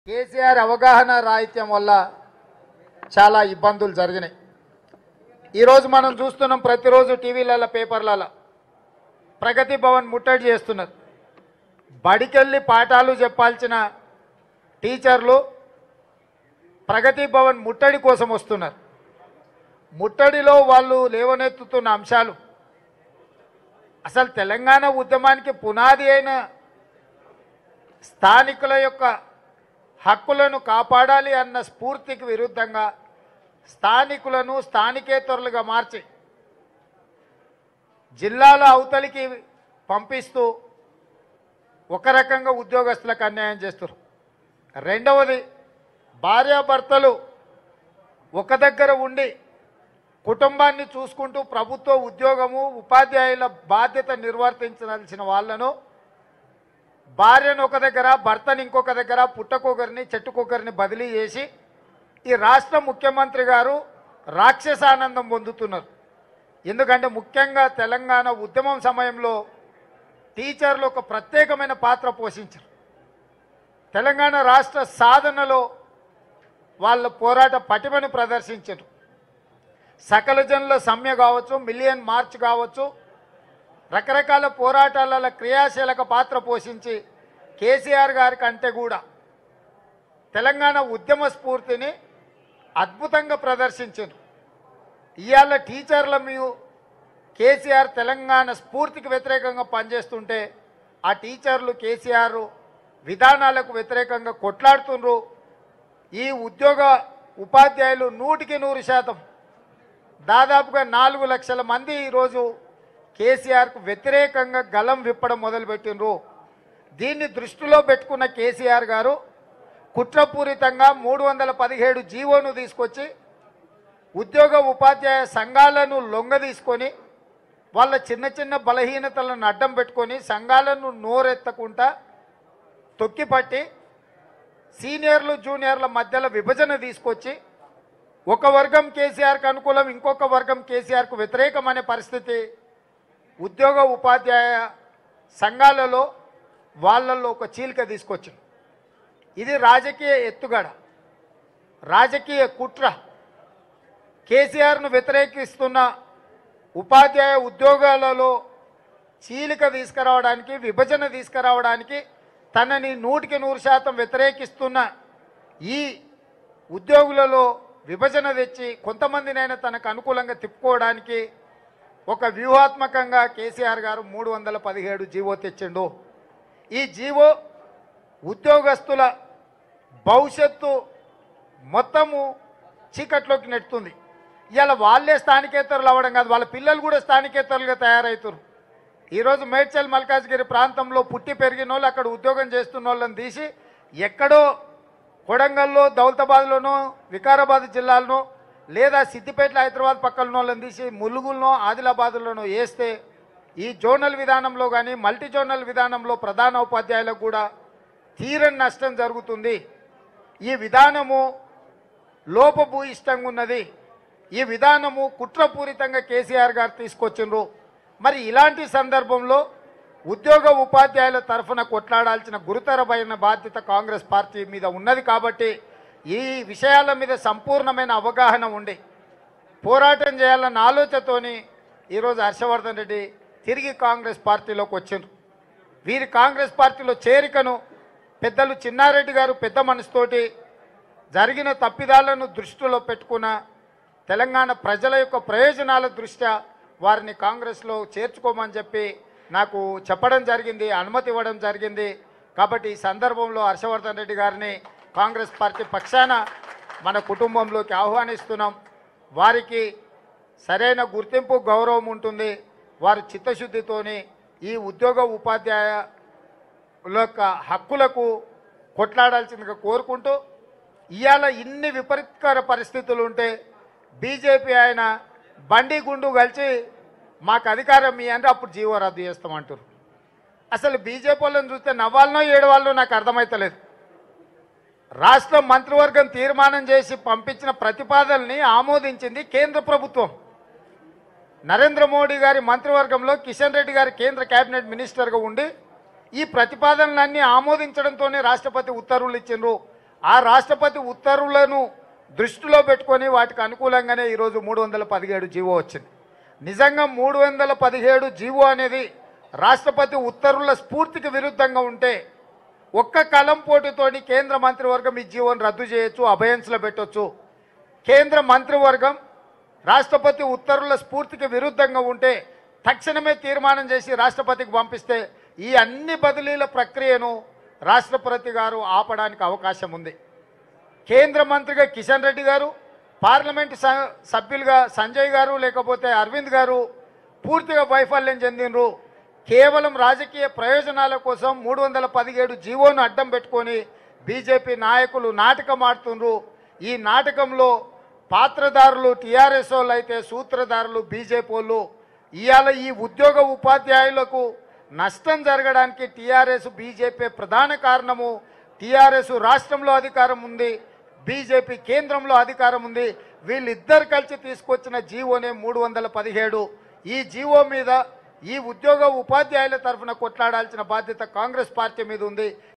కేసీఆర్ అవగాహన రాహిత్యం వల్ల చాలా ఇబ్బందులు జరిగినాయి ఈరోజు మనం చూస్తున్నాం ప్రతిరోజు టీవీలలో పేపర్లలో ప్రగతి భవన్ ముట్టడి చేస్తున్నారు బడికెళ్ళి పాఠాలు చెప్పాల్సిన టీచర్లు ప్రగతి భవన్ ముట్టడి కోసం వస్తున్నారు ముట్టడిలో వాళ్ళు లేవనెత్తుతున్న అంశాలు అసలు తెలంగాణ ఉద్యమానికి పునాది అయిన స్థానికుల యొక్క హక్కులను కాపాడాలి అన్న స్ఫూర్తికి విరుద్ధంగా స్థానికులను స్థానికేతరులుగా మార్చి జిల్లాల అవతలికి పంపిస్తూ ఒక రకంగా ఉద్యోగస్తులకు అన్యాయం చేస్తారు రెండవది భార్యాభర్తలు ఒక దగ్గర ఉండి కుటుంబాన్ని చూసుకుంటూ ప్రభుత్వ ఉద్యోగము ఉపాధ్యాయుల బాధ్యత నిర్వర్తించాల్సిన వాళ్ళను భార్యను ఒక దగ్గర భర్తని ఇంకొక దగ్గర పుట్టకొకరిని చెట్టుకొకరిని బదిలీ చేసి ఈ రాష్ట్ర ముఖ్యమంత్రి గారు రాక్షసానందం పొందుతున్నారు ఎందుకంటే ముఖ్యంగా తెలంగాణ ఉద్యమం సమయంలో టీచర్లు ఒక ప్రత్యేకమైన పాత్ర పోషించారు తెలంగాణ రాష్ట్ర సాధనలో వాళ్ళ పోరాట పటిమను ప్రదర్శించారు సకల జనుల సమ్మె కావచ్చు మిలియన్ మార్చ్ కావచ్చు రకరకాల పోరాటాలలో క్రియాశీలక పాత్ర పోషించి కేసీఆర్ గారి కంటే కూడా తెలంగాణ ఉద్యమ స్ఫూర్తిని అద్భుతంగా ప్రదర్శించారు ఇవాళ టీచర్ల మేము కేసీఆర్ తెలంగాణ స్ఫూర్తికి వ్యతిరేకంగా పనిచేస్తుంటే ఆ టీచర్లు కేసీఆర్ విధానాలకు వ్యతిరేకంగా కొట్లాడుతుండ్రు ఈ ఉద్యోగ ఉపాధ్యాయులు నూటికి నూరు శాతం దాదాపుగా నాలుగు లక్షల మంది ఈరోజు కేసీఆర్కు వ్యతిరేకంగా గలం విప్పడం మొదలుపెట్టినరు దీన్ని దృష్టిలో పెట్టుకున్న కేసీఆర్ గారు కుట్రపూరితంగా మూడు వందల పదిహేడు జీవోను తీసుకొచ్చి ఉద్యోగ ఉపాధ్యాయ సంఘాలను లొంగ తీసుకొని వాళ్ళ చిన్న చిన్న బలహీనతలను అడ్డం పెట్టుకొని సంఘాలను నోరెత్తకుండా తొక్కిపట్టి సీనియర్లు జూనియర్ల మధ్యలో విభజన తీసుకొచ్చి ఒక వర్గం కేసీఆర్కి అనుకూలం ఇంకొక వర్గం కేసీఆర్కు వ్యతిరేకం అనే పరిస్థితి ఉద్యోగ ఉపాధ్యాయ సంఘాలలో వాళ్ళల్లో ఒక చీలిక తీసుకొచ్చింది ఇది రాజకీయ ఎత్తుగడ రాజకీయ కుట్ర కేసీఆర్ను వ్యతిరేకిస్తున్న ఉపాధ్యాయ ఉద్యోగాలలో చీలిక తీసుకురావడానికి విభజన తీసుకురావడానికి తనని నూటికి నూరు శాతం వ్యతిరేకిస్తున్న ఈ ఉద్యోగులలో విభజన తెచ్చి కొంతమందినైనా తనకు అనుకూలంగా తిప్పుకోవడానికి ఒక వ్యూహాత్మకంగా కేసీఆర్ గారు మూడు వందల పదిహేడు జీవో తెచ్చిండు ఈ జీవో ఉద్యోగస్తుల భవిష్యత్తు మొత్తము చీకట్లోకి నెట్టుతుంది ఇవాళ వాళ్ళే స్థానికేతరులు అవ్వడం కాదు వాళ్ళ పిల్లలు కూడా స్థానికేతరులుగా తయారవుతారు ఈరోజు మేడ్చల్ మల్కాజ్గిరి ప్రాంతంలో పుట్టి పెరిగిన వాళ్ళు అక్కడ ఉద్యోగం చేస్తున్న వాళ్ళని తీసి ఎక్కడో కొడంగల్లో దౌలతాబాద్లోనో వికారాబాద్ జిల్లాలోనో లేదా సిద్దిపేట హైదరాబాద్ పక్కన వాళ్ళని తీసి ములుగులనో ఆదిలాబాద్లోనో వేస్తే ఈ జోనల్ విధానంలో కానీ మల్టీ జోనల్ విధానంలో ప్రధాన ఉపాధ్యాయులకు కూడా తీరని నష్టం జరుగుతుంది ఈ విధానము లోపభూయిష్టంగా ఉన్నది ఈ విధానము కుట్రపూరితంగా కేసీఆర్ గారు తీసుకొచ్చిండ్రు మరి ఇలాంటి సందర్భంలో ఉద్యోగ ఉపాధ్యాయుల తరఫున కొట్లాడాల్సిన గురుతరమైన బాధ్యత కాంగ్రెస్ పార్టీ మీద ఉన్నది కాబట్టి ఈ విషయాల మీద సంపూర్ణమైన అవగాహన ఉండి పోరాటం చేయాలన్న ఆలోచనతోని ఈరోజు హర్షవర్ధన్ రెడ్డి తిరిగి కాంగ్రెస్ పార్టీలోకి వచ్చిండ్రు వీరి కాంగ్రెస్ పార్టీలో చేరికను పెద్దలు చిన్నారెడ్డి గారు పెద్ద మనసుతోటి జరిగిన తప్పిదాలను దృష్టిలో పెట్టుకున్న తెలంగాణ ప్రజల యొక్క ప్రయోజనాల దృష్ట్యా వారిని కాంగ్రెస్లో చేర్చుకోమని చెప్పి నాకు చెప్పడం జరిగింది అనుమతి ఇవ్వడం జరిగింది కాబట్టి ఈ సందర్భంలో హర్షవర్ధన్ రెడ్డి గారిని కాంగ్రెస్ పార్టీ పక్షాన మన కుటుంబంలోకి ఆహ్వానిస్తున్నాం వారికి సరైన గుర్తింపు గౌరవం ఉంటుంది వారి చిత్తశుద్ధితోని ఈ ఉద్యోగ ఉపాధ్యాయుల యొక్క హక్కులకు కొట్లాడాల్సిందిగా కోరుకుంటూ ఇవాళ ఇన్ని విపరీతకర పరిస్థితులు ఉంటే బీజేపీ ఆయన బండి గుండు కలిసి మాకు అధికారం మీ అంటే అప్పుడు జీవో రద్దు చేస్తామంటారు అసలు బీజేపీ వాళ్ళని చూస్తే నవ్వాలనో ఏడవాళ్ళనో నాకు అర్థమవుతలేదు రాష్ట్ర మంత్రివర్గం తీర్మానం చేసి పంపించిన ప్రతిపాదనని ఆమోదించింది కేంద్ర ప్రభుత్వం నరేంద్ర మోడీ గారి మంత్రివర్గంలో కిషన్ రెడ్డి గారి కేంద్ర కేబినెట్ మినిస్టర్గా ఉండి ఈ ప్రతిపాదనలన్నీ ఆమోదించడంతోనే రాష్ట్రపతి ఉత్తర్వులు ఇచ్చిండ్రు ఆ రాష్ట్రపతి ఉత్తర్వులను దృష్టిలో పెట్టుకొని వాటికి అనుకూలంగానే ఈరోజు మూడు వందల పదిహేడు జీవో వచ్చింది నిజంగా మూడు వందల పదిహేడు జీవో అనేది రాష్ట్రపతి ఉత్తర్వుల స్ఫూర్తికి విరుద్ధంగా ఉంటే ఒక్క కలం పోటుతోని కేంద్ర మంత్రివర్గం ఈ జీవోని రద్దు చేయొచ్చు అభయన్స్లో పెట్టొచ్చు కేంద్ర మంత్రివర్గం రాష్ట్రపతి ఉత్తర్వుల స్ఫూర్తికి విరుద్ధంగా ఉంటే తక్షణమే తీర్మానం చేసి రాష్ట్రపతికి పంపిస్తే ఈ అన్ని బదిలీల ప్రక్రియను రాష్ట్రపతి గారు ఆపడానికి అవకాశం ఉంది కేంద్ర మంత్రిగా కిషన్ రెడ్డి గారు పార్లమెంటు స- సభ్యులుగా సంజయ్ గారు లేకపోతే అరవింద్ గారు పూర్తిగా వైఫల్యం చెందినరు కేవలం రాజకీయ ప్రయోజనాల కోసం మూడు వందల పదిహేడు జీవోను అడ్డం పెట్టుకొని బీజేపీ నాయకులు నాటకం ఆడుతుండ్రు ఈ నాటకంలో పాత్రదారులు టీఆర్ఎస్ వాళ్ళు అయితే సూత్రధారులు బీజేపీ వాళ్ళు ఇవాళ ఈ ఉద్యోగ ఉపాధ్యాయులకు నష్టం జరగడానికి టీఆర్ఎస్ బీజేపీ ప్రధాన కారణము టీఆర్ఎస్ రాష్ట్రంలో అధికారం ఉంది బీజేపీ కేంద్రంలో అధికారం ఉంది వీళ్ళిద్దరు కలిసి తీసుకొచ్చిన జీవోనే మూడు వందల పదిహేడు ఈ జీవో మీద ఈ ఉద్యోగ ఉపాధ్యాయుల తరఫున కొట్లాడాల్సిన బాధ్యత కాంగ్రెస్ పార్టీ మీద ఉంది